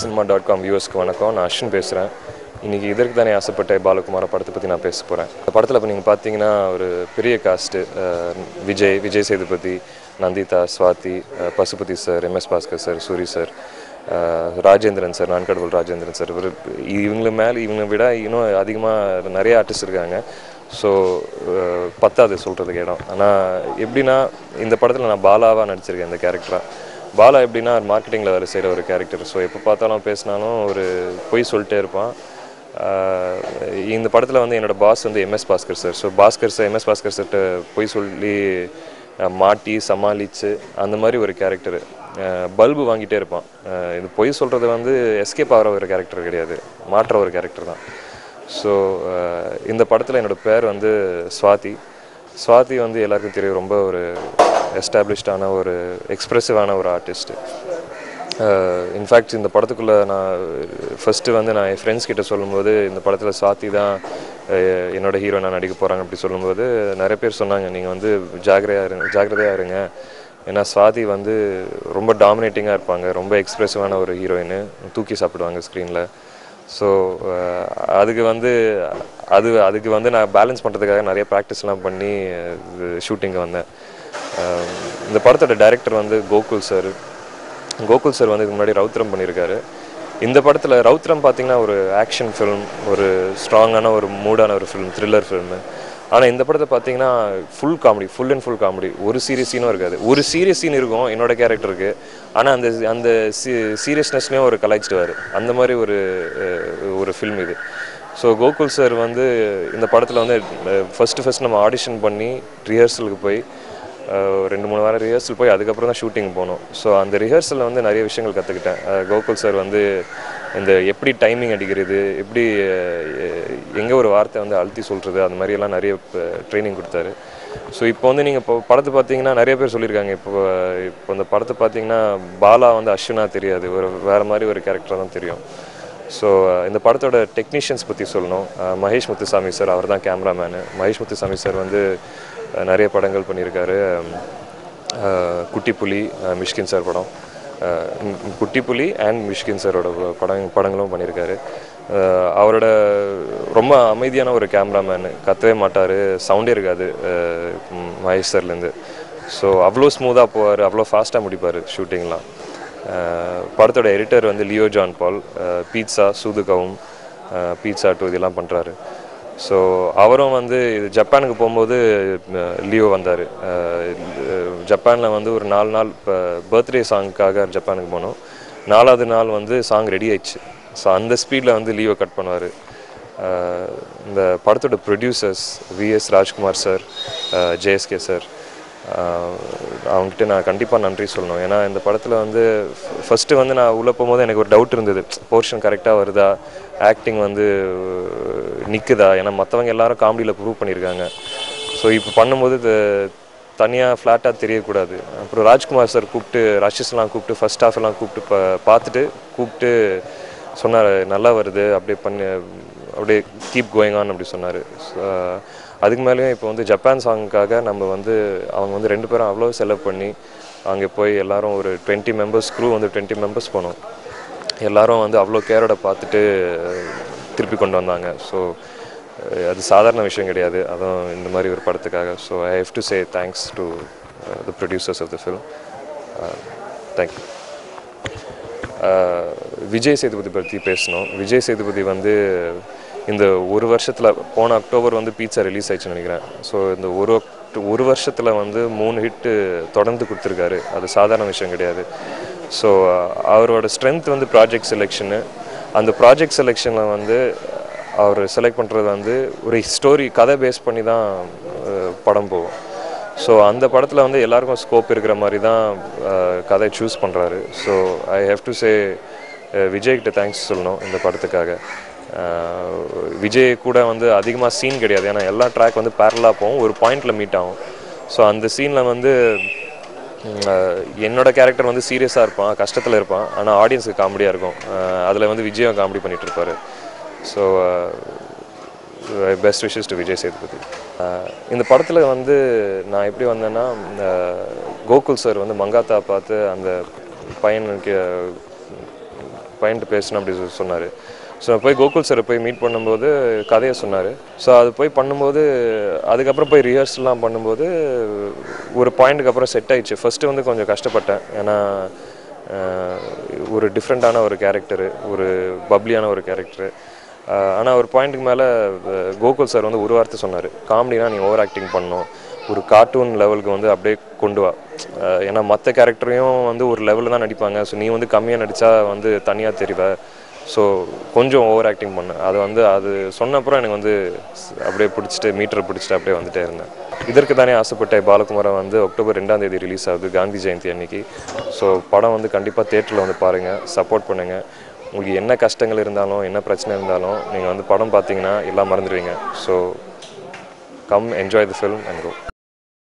cinema dot com வியூவர்ஸ்க்கு வணக்கம் நான் அஸ்வின் பேசுகிறேன் இன்றைக்கி இதற்கு தானே ஆசைப்பட்ட பாலகுமார படத்தை பற்றி நான் பேச போகிறேன் இந்த படத்தில் இப்போ நீங்கள் பார்த்தீங்கன்னா ஒரு பெரிய காஸ்ட்டு விஜய் விஜய் சேதுபதி நந்திதா ஸ்வாதி அஹ், Pasupathi sir MS Bhaskar sir Suri sir அஹ், ராஜேந்திரன் சார் நான்கடவுள் ராஜேந்திரன் சார் இவர் இவங்க மேலே இவங்க விட இன்னும் அதிகமாக நிறைய ஆர்டிஸ்ட் இருக்காங்க ஸோ பத்தாது சொல்கிறதுக்கு இடம் ஆனால் எப்படின்னா இந்த படத்தில் நான் பாலாவாக நடிச்சிருக்கேன் இந்த கேரக்டராக பாலா எப்படின்னா மார்க்கெட்டிங்கில் வேலை செய்கிற ஒரு கேரக்டர் ஸோ எப்போ பார்த்தாலும் பேசினாலும் ஒரு பொய் சொல்லிட்டே இருப்பான் ஆஹ் இந்த படத்தில் வந்து என்னோட பாஸ் வந்து MS Bhaskar sir so Bhaskar sir MS Bhaskar சார்கிட்ட பொய் சொல்லி ஆஹ் மாட்டி சமாளித்து அந்த மாதிரி ஒரு கேரக்டர் பல்பு வாங்கிட்டே இருப்பான் ஆஹ் இது பொய் சொல்கிறது வந்து எஸ்கேப் ஆகிற ஒரு கேரக்டர் கிடையாது மாற்ற ஒரு கேரக்டர் தான் ஸோ இந்த படத்தில் என்னோட பேர் வந்து ஸ்வாதி ஸ்வாதி வந்து எல்லாருக்கும் தெரியும் ரொம்ப ஒரு எஸ்டாப்ளிஷ்டான ஒரு எக்ஸ்ப்ரெசிவான ஒரு ஆர்டிஸ்ட்டு இன்ஃபேக்ட் இந்த படத்துக்குள்ளே நான் ஃபஸ்ட்டு வந்து நான் என் ஃப்ரெண்ட்ஸ் கிட்ட சொல்லும்போது இந்த படத்தில் ஸ்வாதி தான் அஹ், என்னோட ஹீரோ நான் நடிக்க போகிறாங்க அப்படி சொல்லும்போது நிறைய பேர் சொன்னாங்க நீங்கள் வந்து ஜாக்கிரதையாக இருங்க ஜாக்கிரதையாக இருங்க ஏன்னா ஸ்வாதி வந்து ரொம்ப டாமினேட்டிங்காக இருப்பாங்க ரொம்ப எக்ஸ்ப்ரெசிவான ஒரு ஹீரோயின் தூக்கி சாப்பிடுவாங்க ஸ்க்ரீனில் ஸோ அதுக்கு வந்து அது அதுக்கு வந்து நான் பேலன்ஸ் பண்ணுறதுக்காக நிறைய ப்ராக்டிஸ்லாம் பண்ணி ஷூட்டிங்கு வந்தேன் அஹ், இந்த படத்தோட டைரக்டர் வந்து கோகுல் சார் கோகுல் சார் வந்து இதுக்கு முன்னாடி ரவுத்ரம் பண்ணியிருக்காரு இந்த படத்தில் ரவுத்ரம் பார்த்தீங்கன்னா ஒரு ஆக்ஷன் ஃபிலிம் ஒரு ஸ்ட்ராங்கான ஒரு மூடான ஒரு ஃபிலிம் த்ரில்லர் ஃபிலிமு ஆனால் இந்த படத்தை பார்த்தீங்கன்னா full comedy full and full comedy ஒரு சீரியஸ் சீனும் இருக்காது ஒரு சீரியஸ் சீன் இருக்கும் என்னோட கேரக்டருக்கு ஆனால் அந்த அந்த சீரியஸ்னஸ்லேயும் ஒரு கலாய்ச்சிடுவார் அந்த மாதிரி ஒரு அஹ், ஒரு ஃபில்ம் இது ஸோ கோகுல் சார் வந்து இந்த படத்தில் வந்து ஃபஸ்ட்டு ஃபஸ்ட் நம்ம ஆடிஷன் பண்ணி ரிஹர்சலுக்கு போய் அஹ் ரெண்டு மூணு வாரம் ரிஹர்சல் போய் அதுக்கப்புறம் தான் ஷூட்டிங் போனோம் ஸோ அந்த ரிஹர்சலில் வந்து நிறைய விஷயங்கள் கற்றுக்கிட்டேன் கோகுல் சார் வந்து இந்த எப்படி டைமிங் அடிக்கிறது எப்படி எங்கே ஒரு வார்த்தை வந்து அழுத்தி சொல்கிறது அந்த மாதிரியெல்லாம் நிறைய ட்ரைனிங் கொடுத்தாரு ஸோ இப்போ வந்து நீங்கள் இப்போ படத்தை பார்த்தீங்கன்னா நிறைய பேர் சொல்லியிருக்காங்க இப்போ இப்போ இந்த படத்தை பார்த்தீங்கன்னா பாலா வந்து அஸ்வினா தெரியாது ஒரு வேறு மாதிரி ஒரு கேரக்டர் தான் தெரியும் ஸோ இந்த படத்தோட டெக்னீஷியன்ஸ் பற்றி சொல்லணும் அஹ் மகேஷ் முத்துசாமி சார் அவர் தான் கேமராமேனு மகேஷ் முத்துசாமி சார் வந்து அஹ் நிறைய படங்கள் பண்ணியிருக்காரு அஹ் குட்டி புலி அஹ் மிஷ்கின் சார் படம் அஹ் ம், குட்டி புலி அண்ட் மிஷ்கின் சாரோட படம் படங்களும் பண்ணியிருக்காரு அஹ் அவரோட ரொம்ப அமைதியான ஒரு கேமராமேனு கத்தவே மாட்டார் சவுண்டே இருக்காது அஹ் ம், மகேஷ் சார்லேருந்து ஸோ அவ்வளோ ஸ்மூத்தாக போவார் அவ்வளோ ஃபாஸ்ட்டாக முடிப்பார் ஷூட்டிங்லாம் அஹ் படத்தோட எடிட்டர் வந்து லியோ ஜான் பால் அஹ் பீட்சா சூதுகவும் அஹ் பீட்சா டூ இதெல்லாம் பண்ணுறாரு ஸோ அவரும் வந்து இது ஜப்பானுக்கு போகும்போது அஹ் லியோ வந்தார் ஜப்பானில் வந்து ஒரு நாலு நாள் இப்போ பர்த்டே சாங்க்காக ஜப்பானுக்கு போனோம் நாலாவது நாள் வந்து சாங் ரெடி ஆயிடுச்சு ஸோ அந்த ஸ்பீடில் வந்து லியோ கட் பண்ணுவார் இந்த படத்தோட producers VS Rajkumar sir JSK sir ஆஹ் அவங்ககிட்ட நான் கண்டிப்பாக நன்றி சொல்லணும் ஏன்னா இந்த படத்தில் வந்து ஃபஸ்ட்டு வந்து நான் உள்ளே போகும்போது எனக்கு ஒரு டவுட் இருந்தது போர்ஷன் கரெக்டாக வருதா ஆக்டிங் வந்து நிற்குதா ஏன்னா மற்றவங்க எல்லாரும் காமெடியில் ப்ரூவ் பண்ணியிருக்காங்க ஸோ இப்போ பண்ணும்போது இது தனியாக ஃப்ளாட்டாக தெரியக்கூடாது அப்புறம் ராஜ்குமார் சார் கூப்பிட்டு ரஷஸ்லாம் கூப்பிட்டு ஃபஸ்ட் ஹாஃப் எல்லாம் கூப்பிட்டு பா பார்த்துட்டு கூப்பிட்டு சொன்னார் நல்லா வருது அப்படியே பண்ணி அப்படியே கீப் கோயிங் ஆன் அப்படி சொன்னார் அதுக்கு மேலேயும் இப்போ வந்து ஜப்பான் சாங்குக்காக நம்ம வந்து அவங்க வந்து ரெண்டு பேரும் அவ்வளோ செலவு பண்ணி அங்கே போய் எல்லாரும் ஒரு டுவெண்ட்டி மெம்பர்ஸ் க்ரூ வந்து டுவெண்ட்டி மெம்பர்ஸ் போனோம் எல்லாரும் வந்து அவ்வளோ கேரோட பார்த்துட்டு திருப்பி கொண்டு வந்தாங்க ஸோ அது சாதாரண விஷயம் கிடையாது அதுவும் இந்த மாதிரி ஒரு படத்துக்காக so I have to say thanks to the producers of the film thank you ஆஹ் விஜய் சேதுபதி பற்றி பேசணும் விஜய் சேதுபதி வந்து இந்த ஒரு வருஷத்தில் போன அக்டோபர் வந்து பீட்சா ரிலீஸ் ஆயிடுச்சுன்னு நினைக்கிறேன் ஸோ இந்த ஒரு அக்ட- ஒரு வருஷத்தில் வந்து மூணு ஹிட்டு தொடர்ந்து கொடுத்துருக்காரு அது சாதாரண விஷயம் கிடையாது ஸோ அவரோட ஸ்ட்ரென்த் வந்து ப்ராஜெக்ட் செலெக்ஷனு அந்த ப்ராஜெக்ட் செலெக்ஷனில் வந்து அவர் செலக்ட் பண்ணுறது வந்து ஒரு ஸ்டோரி கதை பேஸ் பண்ணி தான் அஹ், படம் போகும் ஸோ அந்த படத்தில் வந்து எல்லாருக்கும் ஸ்கோப் இருக்கிற மாதிரி தான் அஹ், கதை சூஸ் பண்ணுறாரு so I have to say விஜய்கிட்ட தேங்க்ஸ் சொல்லணும் இந்த படத்துக்காக அஹ், விஜய் கூட வந்து அதிகமாக சீன் கிடையாது ஏன்னா எல்லா ட்ராக் வந்து பேரலாக போகும் ஒரு பாயிண்டில் மீட் ஆகும் ஸோ அந்த சீனில் வந்து உம், அஹ், என்னோட கேரக்டர் வந்து சீரியஸாக இருப்பான் கஷ்டத்தில் இருப்பான் ஆனால் ஆடியன்ஸுக்கு காமெடியாக இருக்கும் அதில் வந்து விஜயும் காமெடி பண்ணிட்டு இருப்பாரு so best wishes to Vijay Sethupathi அஹ், இந்த படத்தில் வந்து நான் எப்படி வந்தேன்னா இந்த கோகுல் சார் வந்து மங்காத்தா பார்த்து அந்த பையனுக்கு பையன்ட்டு பேசணும் அப்படி சொல்லி சொன்னார் ஸோ போய் கோகுல் சாரை போய் மீட் பண்ணும்போது கதையை சொன்னார் ஸோ அது போய் பண்ணும்போது அதுக்கப்புறம் போய் ரிஹர்சல்லாம் பண்ணும்போது ஒரு பாயிண்ட்டுக்கு அப்புறம் செட் ஆயிடுச்சு ஃபஸ்ட்டு வந்து கொஞ்சம் கஷ்டப்பட்டேன் ஏன்னா அஹ், ஒரு டிஃப்ரெண்ட்டான ஒரு கேரக்டரு ஒரு பப்ளியான ஒரு கேரக்டரு ஆனால் ஒரு பாயிண்ட்டுக்கு மேலே கோகுல் சார் வந்து ஒரு வார்த்தை சொன்னார் காமெடினா நீ ஓவர் ஆக்டிங் பண்ணணும் ஒரு கார்ட்டூன் லெவலுக்கு வந்து அப்படியே கொண்டு வா அஹ், ஏன்னா மற்ற கேரக்டரையும் வந்து ஒரு லெவலில் தான் நடிப்பாங்க ஸோ நீ வந்து கம்மியாக நடித்தா வந்து தனியாக தெரிவ ஸோ கொஞ்சம் ஓவர் ஆக்டிங் பண்ணு அது வந்து அது சொன்ன அப்புறம் எனக்கு வந்து ஸ்- அப்படியே பிடிச்சிட்டு மீட்டரை பிடிச்சிட்டு அப்படியே வந்துட்டே இருந்தேன் இதற்கு தானே ஆசைப்பட்ட பாலகுமாரன் வந்து அக்டோபர் ரெண்டாம் தேதி ரிலீஸ் ஆகுது காந்தி ஜெயந்தி அன்னைக்கு ஸோ படம் வந்து கண்டிப்பாக தேட்டரில் வந்து பாருங்கள் சப்போர்ட் பண்ணுங்கள் உங்களுக்கு என்ன கஷ்டங்கள் இருந்தாலும் என்ன பிரச்சனை இருந்தாலும் நீங்கள் வந்து படம் பார்த்தீங்கன்னா எல்லாம் மறந்துடுவீங்க so come enjoy the film and go